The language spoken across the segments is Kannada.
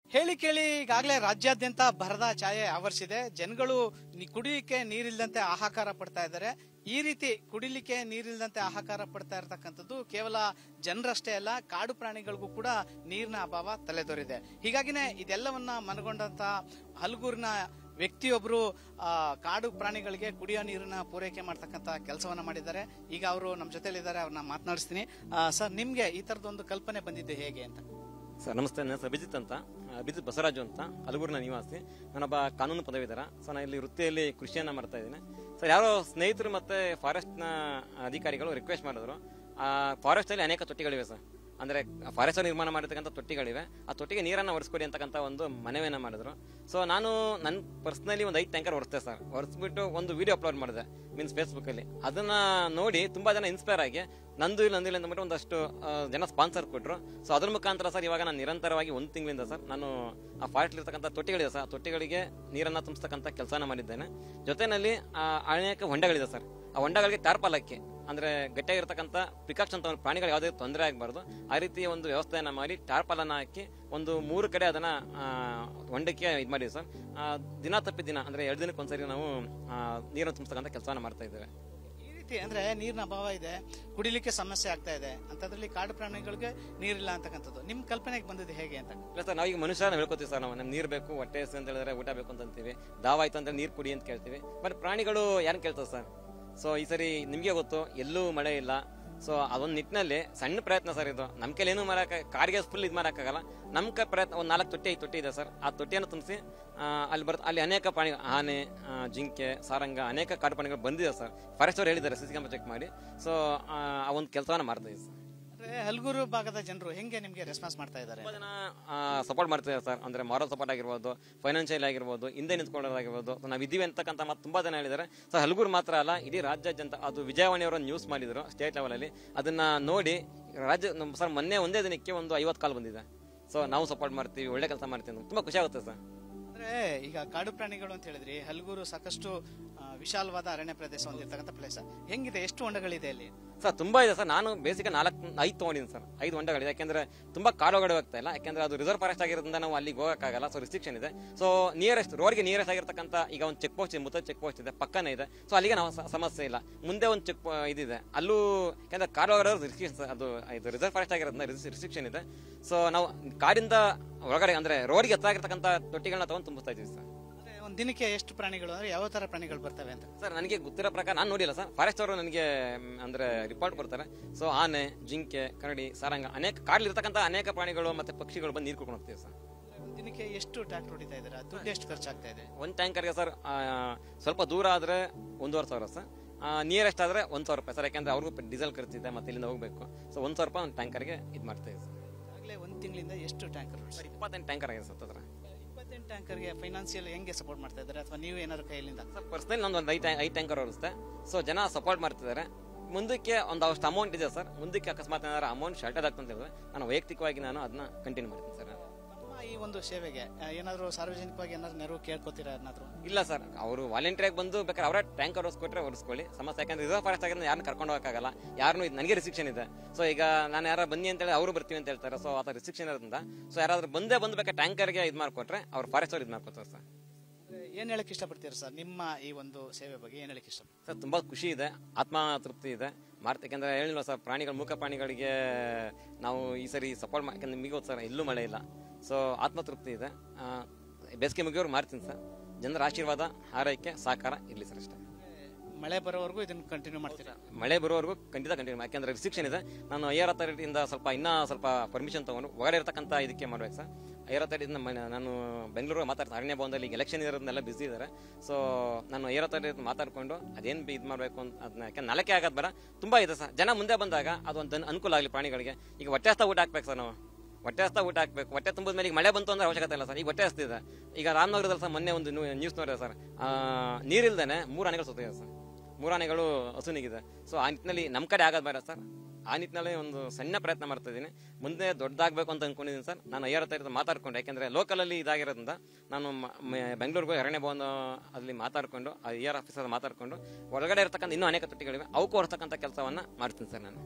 ಹೇಳಿ ಕೇಳಿ ಈಗಾಗಲೇ ರಾಜ್ಯಾದ್ಯಂತ ಬರದ ಛಾಯೆ ಆವರಿಸಿದೆ ಜನಗಳು ನಿ- ಕುಡಿಲಿಕ್ಕೆ ನೀರಿಲ್ಲದಂತೆ ಹಾಹಾಕಾರ ಪಡ್ತಾ ಇದ್ದಾರೆ ಈ ರೀತಿ ಕುಡಿಲಿಕ್ಕೆ ನೀರಿಲ್ಲದಂತೆ ಹಾಹಾಕಾರ ಪಡ್ತಾ ಇರತಕ್ಕಂಥದ್ದು ಕೇವಲ ಜನರಷ್ಟೇ ಅಲ್ಲ ಕಾಡು ಪ್ರಾಣಿಗಳಿಗೂ ಕೂಡ ನೀರಿನ ಅಭಾವ ತಲೆದೋರಿದೆ ಹೀಗಾಗಿನೇ ಇದೆಲ್ಲವನ್ನ ಮನಗೊಂಡಂತ ಹಲಗೂರಿನ ವ್ಯಕ್ತಿಯೊಬ್ರು ಆ, ಕಾಡು ಪ್ರಾಣಿಗಳಿಗೆ ಕುಡಿಯೋ ನೀರನ್ನ ಪೂರೈಕೆ ಮಾಡ್ತಕ್ಕಂತ ಕೆಲಸವನ್ನ ಮಾಡಿದ್ದಾರೆ ಈಗ ಅವರು ನಮ್ಮ ಜೊತೆಲಿದ್ದಾರೆ ಅವ್ರನ್ನ ಮಾತನಾಡಿಸ್ತೀನಿ ಸರ್ ನಿಮ್ಗೆ ಈ ತರದೊಂದು ಕಲ್ಪನೆ ಬಂದಿದ್ದು ಹೇಗೆ ಅಂತ ಸರ್ ನಮಸ್ತೆ ನನ್ನ ಹೆಸರು ಅಭಿಜಿತ್ ಅಂತ ಆ, ಅಭಿಜಿತ್ ಬಸವರಾಜು ಅಂತ ಹಲಗೂರಿನ ನಿವಾಸಿ ನಾನೊಬ್ಬ ಕಾನೂನು ಪದವೀಧರ ಸೊ ನಾನು ಇಲ್ಲಿ ವೃತ್ತಿಯಲ್ಲಿ ಕೃಷಿಯನ್ನ ಮಾಡ್ತಾ ಇದ್ದೀನಿ ಸರ್ ಯಾರೋ ಸ್ನೇಹಿತರು ಮತ್ತೆ ಫಾರೆಸ್ಟ್ನ ಅಧಿಕಾರಿಗಳು ರಿಕ್ವೆಸ್ಟ್ ಮಾಡಿದ್ರು ಆ ಫಾರೆಸ್ಟ್ ಅಲ್ಲಿ ಅನೇಕ ತೊಟ್ಟಿಗಳಿವೆ ಸರ್ ಅಂದ್ರೆ ಫಾರೆಸ್ಟ್ ನಿರ್ಮಾಣ ಮಾಡಿರ್ತಕ್ಕಂಥ ತೊಟ್ಟಿಗಳಿವೆ ಆ ತೊಟ್ಟಿಗೆ ನೀರನ್ನ ಒರೆಸ್ಕೊಡಿ ಅಂತಕ್ಕಂಥ ಒಂದು ಮನವಿಯನ್ನ ಮಾಡಿದ್ರು ಸೊ ನಾನು ನನ್ನ ಪರ್ಸನಲಿ ಒಂದು ಐದು ಟ್ಯಾಂಕರ್ ಒರೆಸ್ತೆ ಸರ್ ಒರೆಸ್ಬಿಟ್ಟು ಒಂದು ವಿಡಿಯೋ ಅಪ್ಲೋಡ್ ಮಾಡಿದೆ ಮೀನ್ಸ್ ಫೇಸ್ಬುಕ್ ಅಲ್ಲಿ ಅದನ್ನ ನೋಡಿ ತುಂಬಾ ಜನ ಇನ್ಸ್ಪೈರ್ ಆಗಿ ನಂದು ಇಲ್ಲ ನಂದು ಇಲ್ಲ ಅಂದ್ಬಿಟ್ಟು ಒಂದಷ್ಟು ಆ, ಜನ ಸ್ಪಾನ್ಸರ್ ಕೊಟ್ಟರು ಸೊ ಅದ್ರ ಮುಖಾಂತರ ಸರ್ ಇವಾಗ ನಾನು ನಿರಂತರವಾಗಿ ಒಂದು ತಿಂಗಳಿಂದ ಸರ್ ನಾನು ಆ ಫಾರೆಸ್ಟ್ ಇರ್ತಕ್ಕಂಥ ತೊಟ್ಟಿಗಳಿದೆ ಸರ್ ಆ ತೊಟ್ಟಿಗಳಿಗೆ ನೀರನ್ನ ತುಂಬಿಸ್ತಕ್ಕಂಥ ಕೆಲಸನ ಮಾಡಿದ್ದೇನೆ ಜೊತೆನಲ್ಲಿ ಆ, ಅನೇಕ ಹೊಂಡಗಳಿದೆ ಸರ್ ಆ ಹೊಂಡಗಳಿಗೆ ಟಾರ್ಪಾಲಕ್ಕೆ ಅಂದ್ರೆ ಗಟ್ಟಿಯಾಗಿರ್ತಕ್ಕಂಥ ಪ್ರಿಕಾಕ್ಷನ್ ಅಂತ ಪ್ರಾಣಿಗಳು ಯಾವುದೇ ತೊಂದರೆ ಆಗಬಾರ್ದು ಆ ರೀತಿಯ ಒಂದು ವ್ಯವಸ್ಥೆಯನ್ನ ಮಾಡಿ ಟಾರ್ಪಾಲನ್ನ ಹಾಕಿ ಒಂದು ಮೂರು ಕಡೆ ಅದನ್ನ ಆ, ಹೊಂಡಕ್ಕೆ ಇದು ಮಾಡಿದ್ವಿ ಸರ್ ಆ, ದಿನ ತಪ್ಪಿ ದಿನ ಅಂದ್ರೆ ಎರಡು ದಿನಕ್ಕೆ ಒಂದ್ಸರಿ ನಾವು ಆ, ನೀರನ್ನು ತುಂಬಿಸ್ತಕ್ಕಂಥ ಕೆಲಸವನ್ನ ಮಾಡ್ತಾ ಇದ್ದೇವೆ ಈ ರೀತಿ ಅಂದ್ರೆ ನೀರಿನ ಅಭಾವ ಇದೆ ಕುಡಿಲಿಕ್ಕೆ ಸಮಸ್ಯೆ ಆಗ್ತಾ ಇದೆ ಅಂತದ್ರಲ್ಲಿ ಕಾಡು ಪ್ರಾಣಿಗಳಿಗೆ ನೀರಿಲ್ಲ ಅಂತಕ್ಕಂಥದ್ದು ನಿಮ್ ಕಲ್ಪನೆಗೆ ಬಂದಿದ್ದು ಹೇಗೆ ಅಂತ ಇಲ್ಲ ಸರ್ ನಾವೀಗ ಮನುಷ್ಯನ ಹೇಳ್ಕೊತೀವಿ ಸರ್ ನಾವು ನಮ್ಗೆ ನೀರು ಬೇಕು ಹೊಟ್ಟೆ ಹಸಿವು ಅಂತ ಹೇಳಿದ್ರೆ ಊಟ ಬೇಕು ಅಂತ ಅಂತೀವಿ ದಾವ ಆಯ್ತು ಅಂತ ನೀರು ಕುಡಿ ಅಂತ ಕೇಳ್ತೀವಿ ಬಟ್ ಪ್ರಾಣಿಗಳು ಯಾರು ಕೇಳ್ತದೆ ಸರ್ ಸೊ ಈ ಸರಿ ನಿಮಗೆ ಗೊತ್ತು ಎಲ್ಲೂ ಮಳೆ ಇಲ್ಲ ಸೊ ಅದೊಂದು ನಿಟ್ಟಿನಲ್ಲಿ ಸಣ್ಣ ಪ್ರಯತ್ನ ಸರ್ ಇದು ನಮ್ಮ ಕೈಲಿ ಏನೂ ಮಾಡಕ್ಕೆ ಕಾರಿಗೆ ಫುಲ್ ಇದು ಮಾಡೋಕ್ಕಾಗಲ್ಲ ನಮ್ಮ ಕೈ ಪ್ರಯತ್ನ ಒಂದು ನಾಲ್ಕು ತೊಟ್ಟಿ ಐದು ತೊಟ್ಟಿ ಇದೆ ಸರ್ ಆ ತೊಟ್ಟಿಯನ್ನು ತುಂಬಿಸಿ ಅಲ್ಲಿ ಬರ್ತ ಅಲ್ಲಿ ಅನೇಕ ಪ್ರಾಣಿ ಆನೆ ಆ, ಜಿಂಕೆ ಸಾರಂಗ ಅನೇಕ ಕಾಡು ಪ್ರಾಣಿಗಳು ಬಂದಿದೆ ಸರ್ ಫಾರೆಸ್ಟ್ ಅವ್ರು ಹೇಳಿದ್ದಾರೆ ಸಿ ಸಿ ಕ್ಯಾಮ್ರಾ ಚೆಕ್ ಮಾಡಿ ಸೊ ಆ ಒಂದು ಕೆಲಸವನ್ನ ಮಾಡ್ತಾ ಇದ್ದೀವಿ ಸರ್ ಅಂದ್ರೆ ಹಲಗೂರು ಭಾಗದ ಜನರು ಹೆಂಗೆ ನಿಮ್ಗೆ ರೆಸ್ಪಾನ್ಸ್ ಮಾಡ್ತಾ ಇದ್ದಾರೆ ತುಂಬಾ ಜನ ಸಪೋರ್ಟ್ ಮಾಡ್ತಿದ್ದಾರೆ ಸರ್ ಅಂದ್ರೆ ಮಾರಲ್ ಸಪೋರ್ಟ್ ಆಗಿರ್ಬೋದು ಫೈನಾನ್ಷಿಯಲ್ ಆಗಿರ್ಬೋದು ಹಿಂದೆ ನಿಂತ್ಕೊಳ್ಳೋದಾಗಿರ್ಬೋದು ನಾವು ಇದ್ದೀವಿ ಅಂತಕ್ಕಂಥ ಮತ್ತೆ ತುಂಬಾ ಜನ ಹೇಳಿದ್ದಾರೆ ಸೊ ಹಲಗೂರು ಮಾತ್ರ ಅಲ್ಲ ಇಡೀ ರಾಜ್ಯಾದ್ಯಂತ ಅದು ವಿಜಯವಾಣಿಯವರು ನ್ಯೂಸ್ ಮಾಡಿದ್ರು ಸ್ಟೇಟ್ ಲೆವೆಲ್ ಅಲ್ಲಿ ಅದನ್ನ ನೋಡಿ ರಾಜ್ಯ ನಮ್ಮ ಸರ್ ಮೊನ್ನೆ ಒಂದೇ ದಿನಕ್ಕೆ ಒಂದು ಐವತ್ತು ಕಾಲ್ ಬಂದಿದೆ ಸೊ ನಾವು ಸಪೋರ್ಟ್ ಮಾಡ್ತೀವಿ ಒಳ್ಳೆ ಕೆಲಸ ಮಾಡ್ತೀವಿ ಅಂತ ತುಂಬಾ ಖುಷಿ ಆಗುತ್ತೆ ಸರ್ ಅಂದ್ರೆ ಈಗ ಕಾಡು ಪ್ರಾಣಿಗಳು ಅಂತ ಹೇಳಿದ್ರಿ ಹಲಗೂರು ಸಾಕಷ್ಟು ಆ, ವಿಶಾಲವಾದ ಅರಣ್ಯ ಪ್ರದೇಶ ಹೊಂದಿರತಕ್ಕಂಥ ಪ್ಲೇಸ್ ಹೆಂಗಿದೆ ಎಷ್ಟು ಹೊಂಡಗಳಿದೆ ಅಲ್ಲಿ ಸರ್ ತುಂಬಾ ಇದೆ ಸರ್ ನಾನು ಬೇಸಿಕ್ ನಾಲ್ಕು ಐದು ತೊಗೊಂಡಿದ್ದೀನಿ ಸರ್ ಐದು ಹೊಂಡಗಳಿದೆ ಯಾಕೆಂದ್ರೆ ತುಂಬಾ ಕಾಲೊಳಗಡೆ ಹೋಗ್ತಾ ಇಲ್ಲ ಯಾಕೆಂದ್ರೆ ಅದು ರಿಸರ್ವ್ ಫಾರೆಸ್ಟ್ ಆಗಿರೋದ್ರಿಂದ ನಾವು ಅಲ್ಲಿಗೆ ಹೋಗಕ್ಕಾಗಲ್ಲ ಸೊ ರಿಸ್ಟ್ರಿಕ್ಷನ್ ಇದೆ ಸೊ ನಿಯರೆಸ್ಟ್ ರೋಡ್ಗೆ ನಿಯರೆಸ್ಟ್ ಆಗಿರ್ತಕ್ಕಂಥ ಈಗ ಒಂದು ಚೆಕ್ ಪೋಸ್ಟ್ ಇದೆ ಮುತ್ತ ಚೆಕ್ ಪೋಸ್ಟ್ ಇದೆ ಪಕ್ಕನೇ ಇದೆ ಸೊ ಅಲ್ಲಿಗೆ ನಾವು ಸ- ಸಮಸ್ಯೆ ಇಲ್ಲ ಮುಂದೆ ಒಂದು ಚೆಕ್ ಇದಿದೆ ಅಲ್ಲೂ ಯಾಕಂದ್ರೆ ಕಾರ್ ಒಳಗಡೆ ರಿಸ್ಟ್ರಿಕ್ಷನ್ ಅದು ಇದು ರಿಸರ್ವ್ ಫಾರೆಸ್ಟ್ ಆಗಿರೋದ್ರಿಂದ ರಿಸ್ಟ್ರಿಕ್ಷನ್ ಇದೆ ಸೊ ನಾವು ಕಾರಿಂದ ಒಳಗಡೆ ಅಂದ್ರೆ ರೋಡ್ಗೆ ಎತ್ತಾಗಿರ್ತಕ್ಕಂಥ ತೊಟ್ಟಿಗಳನ್ನ ತಗೊಂಡು ತುಂಬಿಸ್ತಾ ಇದೀವಿ ಸರ್ ಅಂದ್ರೆ ಒಂದ್ ದಿನಕ್ಕೆ ಎಷ್ಟು ಪ್ರಾಣಿಗಳು ಅಂದ್ರೆ ಯಾವ ತರ ಪ್ರಾಣಿಗಳು ಬರ್ತವೆ ಅಂತ ಸರ್ ನನಗೆ ಗೊತ್ತಿರೋ ಪ್ರಕಾರ ನಾನು ನೋಡಿಲ್ಲ ಸರ್ ಫಾರೆಸ್ಟ್ ಅವರು ನನಗೆ ಮ್, ಅಂದ್ರೆ ರಿಪೋರ್ಟ್ ಕೊಡ್ತಾರೆ ಸೊ ಆನೆ ಜಿಂಕೆ ಕರಡಿ ಸಾರಂಗ ಅನೇಕ ಕಾಡಲಿರ್ತಕ್ಕಂಥ ಅನೇಕ ಪ್ರಾಣಿಗಳು ಮತ್ತೆ ಪಕ್ಷಿಗಳು ಬಂದು ನೀರು ಕುಡ್ಕೊಂಡು ಹೋಗ್ತೀವಿ ಸರ್ ಅಂದ್ರೆ ಒಂದ್ ದಿನಕ್ಕೆ ಎಷ್ಟು ಟ್ರ್ಯಾಕ್ಟರ್ ಹೊಡಿತಾ ಇದ್ದಾರೆ ದುಡ್ಡು ಎಷ್ಟು ಖರ್ಚಾಗ್ತಾ ಇದೆ ಒಂದು ಟ್ಯಾಂಕರ್ಗೆ ಸರ್ ಆ, ಸ್ವಲ್ಪ ದೂರ ಆದ್ರೆ ಒಂದೂವರೆ ಸಾವಿರ ಸರ್ ನಿಯರೆಸ್ಟ್ ಆದ್ರೆ ಒಂದ್ ಸಾವಿರ ರೂಪಾಯಿ ಸರ್ ಯಾಕಂದ್ರೆ ಅವ್ರಿಗೂ ಡೀಸೆಲ್ ಖರ್ಚಿದೆ ಮತ್ತೆ ಇಲ್ಲಿಂದ ಹೋಗ್ಬೇಕು ಸೊ ಒಂದ್ ಸಾವಿರ ರೂಪಾಯಿ ಒಂದು ಟ್ಯಾಂಕರ್ಗೆ ಇದು ಮಾಡ್ತಾ ಇದ್ದೀವಿ ಸರ್ ಈಗಾಗಲೇ ಒಂದ್ ತಿಂಗಳಿಂದ ಎಷ್ಟು ಟ್ಯಾಂಕರ್ ಸರ್ ಇಪ್ಪತ್ತೆಂಟು ಟ್ಯಾಂಕರ್ ಆಗಿದೆ ಸರ್ ಹತ್ರ ಇಪ್ಪತ್ತೆಂಟು ಟ್ಯಾಂಕರ್ಗೆ ಫೈನಾನ್ಸಿಯಲ್ ಹೆಂಗೆ ಸಪೋರ್ಟ್ ಮಾಡ್ತಾ ಇದ್ದಾರೆ ಅಥವಾ ನೀವು ಏನಾದ್ರು ಕೈಲಿಂದ ಸರ್ ಪರ್ಸನಲ್ ನಂದು ಒಂದು ಐದು ಐದು ಟ್ಯಾಂಕರ್ ಓಡಿಸ್ತೆ ಸೊ ಜನ ಸಪೋರ್ಟ್ ಮಾಡ್ತಿದ್ದಾರೆ ಮುಂದಕ್ಕೆ ಒಂದು ಅಷ್ಟು ಅಮೌಂಟ್ ಇದೆ ಸರ್ ಮುಂದಕ್ಕೆ ಅಕಸ್ಮಾತ್ ಏನಾದ್ರು ಅಮೌಂಟ್ ಶಾರ್ಟೇಜ್ ಆಗ್ತಂತ ಹೇಳಿದ್ರೆ ನಾನು ವೈಯಕ್ತಿಕವಾಗಿ ನಾನು ಅದನ್ನ ಕಂಟಿನ್ಯೂ ಮಾಡ್ತೀನಿ ಸರ್ ನಮ್ಮ ಈ ಒಂದು ಸೇವೆಗೆ ಆ, ಏನಾದ್ರು ಸಾರ್ವಜನಿಕವಾಗಿ ಏನಾದ್ರು ನೆರವು ಕೇಳ್ಕೊತೀರಾ ಏನಾದ್ರು ಇಲ್ಲ ಸರ್ ಅವರು ವಾಲಂಟಿಯರ್ ಬಂದು ಬೇಕಾದ್ರೆ ಅವರೇ ಟ್ಯಾಂಕರ್ ಓಡಿಸ್ಕೊಟ್ರೆ ಓಡಿಸ್ಕೊಳ್ಳಿ ಸಮಸ್ಯೆ ಯಾಕಂದ್ರೆ ರಿಸರ್ವ್ ಫಾರೆಸ್ಟ್ ಆಗಿದ್ರೆ ಯಾರನ್ನ ಕರ್ಕೊಂಡು ಹೋಗಕ್ಕಾಗಲ್ಲ ಯಾರನ್ನು ಇದು ನನಗೆ ರಿಸ್ಟ್ರಿಕ್ಷನ್ ಇದೆ ಸೊ ಈಗ ನಾನು ಯಾರು ಬನ್ನಿ ಅಂತ ಹೇಳಿ ಅವರು ಬರ್ತೀವಿ ಅಂತ ಹೇಳ್ತಾರೆ ಸೊ ಆ ರಿಸ್ಟ್ರಿಕ್ಷನ್ ಇರೋದ್ರಿಂದ ಸೊ ಯಾರಾದ್ರೂ ಬಂದೇ ಬಂದು ಬೇಕಾದ್ರೆ ಟ್ಯಾಂಕರ್ಗೆ ಇದು ಮಾಡ್ಕೊಟ್ರೆ ಅವ್ರು ಫಾರೆಸ್ಟ್ ಅವ್ರು ಇದು ಮಾಡ್ಕೊತಾರೆ ಸರ್ ಅಂದ್ರೆ ಏನ್ ಹೇಳಕ್ ಇಷ್ಟಪಡ್ತೀರಾ ಸರ್ ನಿಮ್ಮ ಈ ಒಂದು ಸೇವೆ ಬಗ್ಗೆ ಏನ್ ಹೇಳಕ್ ಇಷ್ಟ ಸರ್ ತುಂಬಾ ಖುಷಿ ಇದೆ ಆತ್ಮ ತೃಪ್ತಿ ಇದೆ ಮಾಡ್ತಾ ಯಾಕಂದ್ರೆ ಹೇಳಿಲ್ವ ಸರ್ ಪ್ರಾಣಿಗಳು ಮೂಕ ಪ್ರಾಣಿಗಳಿಗೆ ನಾವು ಈ ಸರಿ ಸಪೋರ್ಟ್ ಮಾಡಿ ಯಾಕಂದ್ರೆ ನಿಮಗೆ ಗೊತ್ತು ಸರ್ ಎಲ್ಲೂ ಮಳೆ ಇಲ್ಲ ಸೊ ಆತ್ಮ ತೃಪ್ತಿ ಇದೆ ಆ, ಬೇಸಿಗೆ ಮುಗಿಯೋರು ಮಾಡ್ತೀನಿ ಸರ್ ಜನರ ಆಶೀರ್ವಾದ ಹಾರೈಕೆ ಸಹಕಾರ ಇರಲಿ ಸರ್ ಅಷ್ಟೇ ಮಳೆ ಬರೋವರೆಗೂ ಇದನ್ನ ಕಂಟಿನ್ಯೂ ಮಾಡ್ತೀರಾ ಮಳೆ ಬರುವವರೆಗೂ ಖಂಡಿತ ಕಂಟಿನ್ಯೂ ಯಾಕೆಂದ್ರೆ ರಿಸ್ಟ್ರಿಕ್ಷನ್ ಇದೆ ನಾನು ಐಆರ್ ಅಥಾರಿಟಿಯಿಂದ ಸ್ವಲ್ಪ ಇನ್ನ ಸ್ವಲ್ಪ ಪರ್ಮಿಷನ್ ತಗೊಂಡು ಹೊರಗಡೆ ಇರ್ತಕ್ಕಂಥ ಇದಕ್ಕೆ ಮಾಡ್ಬೇಕು ಸರ್ ಐಆರ್ ಅಥಾರಿಟಿಯಿಂದ ಮ- ನಾನು ಬೆಂಗಳೂರು ಮಾತಾಡ್ತೀನಿ ಅರಣ್ಯ ಭವನದಲ್ಲಿ ಈಗ ಎಲೆಕ್ಷನ್ ಇರೋದನ್ನೆಲ್ಲ ಬಿಸಿ ಇದ್ದಾರೆ ಸೊ ನಾನು ಐಆರ್ ಅಥಾರಿಟಿ ಮಾತಾಡ್ಕೊಂಡು ಅದೇನು ಇದು ಮಾಡಬೇಕು ಅಂತ ಅದನ್ನ ಯಾಕೆ ನಾಲ್ಕೆ ಆಗೋದು ಬೇಡ ತುಂಬಾ ಇದೆ ಸರ್ ಜನ ಮುಂದೆ ಬಂದಾಗ ಅದೊಂದು ಅನ್- ಅನುಕೂಲ ಆಗಲಿ ಪ್ರಾಣಿಗಳಿಗೆ ಈಗ ಹೊಟ್ಟೆ ಹಸ್ತ ಊಟ ಹಾಕ್ಬೇಕು ಸರ್ ನಾವು ಹೊಟ್ಟೆ ಹಸ್ತ ಊಟ ಹಾಕ್ಬೇಕು ಹೊಟ್ಟೆ ತುಂಬಿದ ಮೇಲೆ ಈಗ ಮಳೆ ಬಂತು ಅಂದ್ರೆ ಅವಶ್ಯಕತೆ ಇಲ್ಲ ಸರ್ ಈಗ ಹೊಟ್ಟೆ ಹಸ್ತಿದೆ ಈಗ ರಾಮನಗರದಲ್ಲಿ ಸರ್ ಮೊನ್ನೆ ಒಂದು ನ್ಯೂಸ್ ನೋಡಿದೆ ಸರ್ ನೀರಿಲ್ದೇನೆ ಮೂರು ಆನೆಗಳು ಸತ್ತಿದೆ ಸರ್ ಮೂರು ಆನೆಗಳು ಹಸುನಿಗಿದೆ ಸೊ ಆ ನಿಟ್ಟಿನಲ್ಲಿ ನಮ್ಮ ಕಡೆ ಆಗೋದು ಬೇಡ ಸರ್ ಆ ನಿಟ್ಟಿನಲ್ಲಿ ಒಂದು ಸಣ್ಣ ಪ್ರಯತ್ನ ಮಾಡ್ತಾ ಇದ್ದೀನಿ ಮುಂದೆ ದೊಡ್ಡದಾಗಬೇಕು ಅಂತ ಅನ್ಕೊಂಡಿದ್ದೀನಿ ಸರ್ ನಾನು ಐವರ ಹತ್ರ ಮಾತಾಡ್ಕೊಂಡು ಯಾಕೆಂದ್ರೆ ಲೋಕಲಲ್ಲಿ ಇದಾಗಿರೋದ್ರಿಂದ ನಾನು ಮ- ಮ- ಬೆಂಗಳೂರಿಗೆ ಹೋಗಿ ಅರಣ್ಯ ಭವನ ಅಲ್ಲಿ ಮಾತಾಡ್ಕೊಂಡು ಆ ಇಯರ್ ಆಫೀಸರ್ ಮಾತಾಡ್ಕೊಂಡು ಒಳಗಡೆ ಇರ್ತಕ್ಕಂಥ ಇನ್ನೂ ಅನೇಕ ತೊಟ್ಟಿಗಳಿವೆ ಅವಕ್ಕೂ ಹೊರತಕ್ಕಂಥ ಕೆಲಸವನ್ನ ಮಾಡ್ತೀನಿ ಸರ್ ನಾನು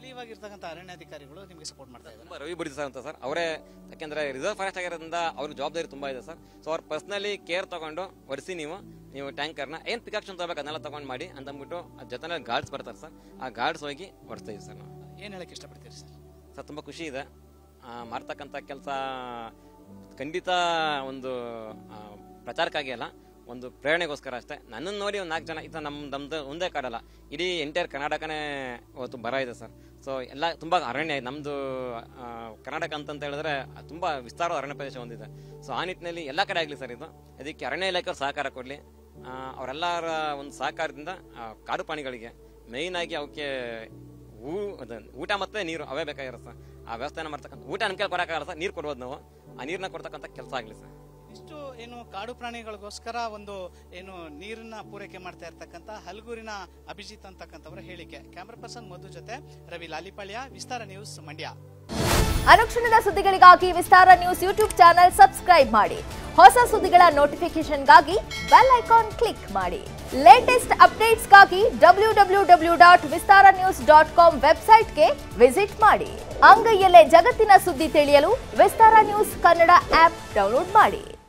ಸ್ಥಳೀಯವಾಗಿರ್ತಕ್ಕಂಥ ಅರಣ್ಯಾಧಿಕಾರಿಗಳು ನಿಮಗೆ ಸಪೋರ್ಟ್ ಮಾಡ್ತಾ ಇದ್ದಾರೆ ತುಂಬಾ ರವಿ ಬುಡಿದ ಸರ್ ಅಂತ ಸರ್ ಅವರೇ ಯಾಕೆಂದ್ರೆ ರಿಸರ್ವ್ ಫಾರೆಸ್ಟ್ ಆಗಿರೋದ್ರಿಂದ ಅವ್ರ ಜವಾಬ್ದಾರಿ ತುಂಬಾ ಇದೆ ಸರ್ ಸೊ ಅವ್ರು ಪರ್ಸನಲಿ ಕೇರ್ ತಗೊಂಡು ಒರೆಸಿ ನೀವು ನೀವು ಟ್ಯಾಂಕರ್ನ ಏನ್ ಪಿಕಾಕ್ಷನ್ ತಗೋಬೇಕು ಅದನ್ನೆಲ್ಲ ತಗೊಂಡು ಮಾಡಿ ಅಂತಂದ್ಬಿಟ್ಟು ಅದ್ ಜೊತೆ ಗಾರ್ಡ್ಸ್ ಬರ್ತಾರೆ ಸರ್ ಆ ಗಾರ್ಡ್ಸ್ ಹೋಗಿ ಹೊಡಿಸ್ತಾ ಇದೀವಿ ಸರ್ ನಾವು ಏನ್ ಹೇಳಕ್ ಇಷ್ಟಪಡ್ತೀರಿ ಸರ್ ಸರ್ ತುಂಬ ಖುಷಿ ಇದೆ ಆ, ಮಾಡ್ತಕ್ಕಂಥ ಕೆಲಸ ಖಂಡಿತ ಒಂದು ಆ, ಪ್ರಚಾರಕ್ಕಾಗಿ ಅಲ್ಲ ಒಂದು ಪ್ರೇರಣೆಗೋಸ್ಕರ ಅಷ್ಟೇ ನನ್ನನ್ನು ನೋಡಿ ಒಂದು ನಾಲ್ಕು ಜನ ಇದು ನಮ್ಮ ನಮ್ದು ಒಂದೇ ಕಾಡಲ್ಲ ಇಡೀ ಎಂಟೈರ್ ಕರ್ನಾಟಕನೇ ಇವತ್ತು ಬರ ಇದೆ ಸರ್ ಸೊ ಎಲ್ಲ ತುಂಬ ಅರಣ್ಯ ಇದೆ ನಮ್ಮದು ಕರ್ನಾಟಕ ಅಂತಂತ ಹೇಳಿದ್ರೆ ತುಂಬ ವಿಸ್ತಾರವಾದ ಅರಣ್ಯ ಪ್ರದೇಶ ಹೊಂದಿದೆ ಸೊ ಆ ನಿಟ್ಟಿನಲ್ಲಿ ಎಲ್ಲ ಕಡೆ ಆಗಲಿ ಸರ್ ಇದು ಅದಕ್ಕೆ ಅರಣ್ಯ ಇಲಾಖೆಯವ್ರು ಸಹಕಾರ ಕೊಡಲಿ ಅವರೆಲ್ಲರ ಒಂದು ಸಹಕಾರದಿಂದ ಆ, ಕಾಡು ಪ್ರಾಣಿಗಳಿಗೆ ಮೇಯ್ನ್ ಆಗಿ ಅವಕ್ಕೆ ಊ ಅದ ಊಟ ಮತ್ತೆ ನೀರು ಅವೇ ಬೇಕಾಗಿರುತ್ತೆ ಸರ್ ಆ ವ್ಯವಸ್ಥೆನ ಮಾಡ್ತಕ್ಕಂಥ ಊಟ ನಮ್ಮ ಕೈಲಿ ಕೊಡಕ್ಕಾಗಲ್ಲ ಸರ್ ನೀರು ಕೊಡ್ಬೋದು ನಾವು ಆ ನೀರನ್ನ ಕೊಡ್ತಕ್ಕಂಥ ಕೆಲಸ ಆಗಲಿ ಸರ್ ಇಷ್ಟು ಏನು ಕಾಡು ಪ್ರಾಣಿಗಳಿಗೋಸ್ಕರ ಒಂದು ಏನು ನೀರನ್ನ ಪೂರೈಕೆ ಮಾಡ್ತಾ ಇರ್ತಕ್ಕಂಥ ಹಲಗೂರಿನ ಅಭಿಜಿತ್ ಅಂತಕ್ಕಂಥವರ ಹೇಳಿಕೆ ಕ್ಯಾಮ್ರಾ ಪರ್ಸನ್ ಮಧು ಜೊತೆ ರವಿ ಲಾಲಿಪಾಳ್ಯ ವಿಸ್ತಾರ ನ್ಯೂಸ್ ಮಂಡ್ಯ ಅನುಕ್ಷಣದ ಸುದ್ದಿಗಳಿಗಾಗಿ Vistara news YouTube channel subscribe ಮಾಡಿ ಹೊಸ ಸುದ್ದಿಗಳ ನೋಟಿಫಿಕೇಶನ್ಗಾಗಿ ಬೆಲ್ ಐಕಾನ್ ಕ್ಲಿಕ್ ಮಾಡಿ ಲೇಟೆಸ್ಟ್ ಅಪ್ಡೇಟ್ಸ್ಗಾಗಿ W W W dot Vistara news dot com ವೆಬ್ಸೈಟ್ಗೆ ವಿಸಿಟ್ ಮಾಡಿ ಅಂಗೈಯಲ್ಲೇ ಜಗತ್ತಿನ ಸುದ್ದಿ ತಿಳಿಯಲು Vistara news Kannada app download ಮಾಡಿ